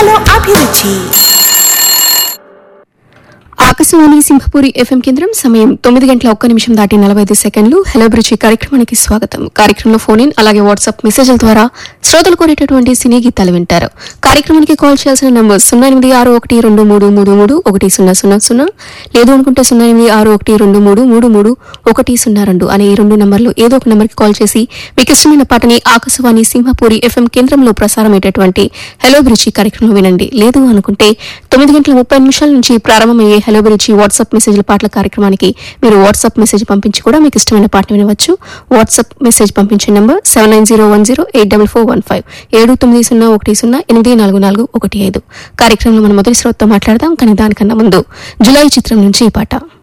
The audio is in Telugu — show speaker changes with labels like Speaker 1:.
Speaker 1: హలో అభిరుచి
Speaker 2: ఆకాశవాణి సింహపురి ఎఫ్ఎం కేంద్రం సమయం తొమ్మిది గంటల ఒక్క నిమిషం దాటి నలభై ఐదు సెకండ్లు హలో బ్రిడ్జి కార్యక్రమానికి స్వాగతం కార్యక్రమంలో ఫోన్ ఇన్ అలాగే వాట్సాప్ మెసేజ్ల ద్వారా శ్రోతలు కోరేటటువంటి సినీ గీతాలు వింటారు కార్యక్రమానికి కాల్ చేయాల్సిన నంబర్ సున్నా ఎనిమిది ఆరు ఒకటి రెండు మూడు మూడు మూడు ఒకటి సున్నా సున్నా సున్నా లేదు అనుకుంటే సున్నా ఎనిమిది ఆరు ఒకటి రెండు మూడు మూడు మూడు ఒకటి సున్నా రెండు అనే ఈ రెండు నంబర్లు ఏదో ఒక నంబర్కి కాల్ చేసి మీకు ఇష్టమైన పాటని ఆకాశవాణి సింహపురి ఎఫ్ఎం కేంద్రంలో ప్రసారమయ్యేటటువంటి హలో బ్రిడ్జి కార్యక్రమం వినండి లేదు అనుకుంటే తొమ్మిది గంటల ముప్పై నిమిషాల నుంచి ప్రారంభమయ్యే హలో బ్రిడ్జి వాట్సాప్ మెసేజ్ల పాటల కార్యక్రమానికి మీరు వాట్సాప్ మెసేజ్ పంపించి కూడా మీకు ఇష్టమైన పాటను వినవచ్చు వాట్సాప్ మెసేజ్ పంపించే number seven nine zero one zero eight double four one five ఏడు తొమ్మిది సున్నా ఒకటి సున్నా ఎనిమిది నాలుగు నాలుగు ఒకటి ఐదు కార్యక్రమంలో మనం మొదటి శ్రోతతో మాట్లాడదాం కానీ దానికన్నా ముందు జులై చిత్రం నుంచి ఈ పాట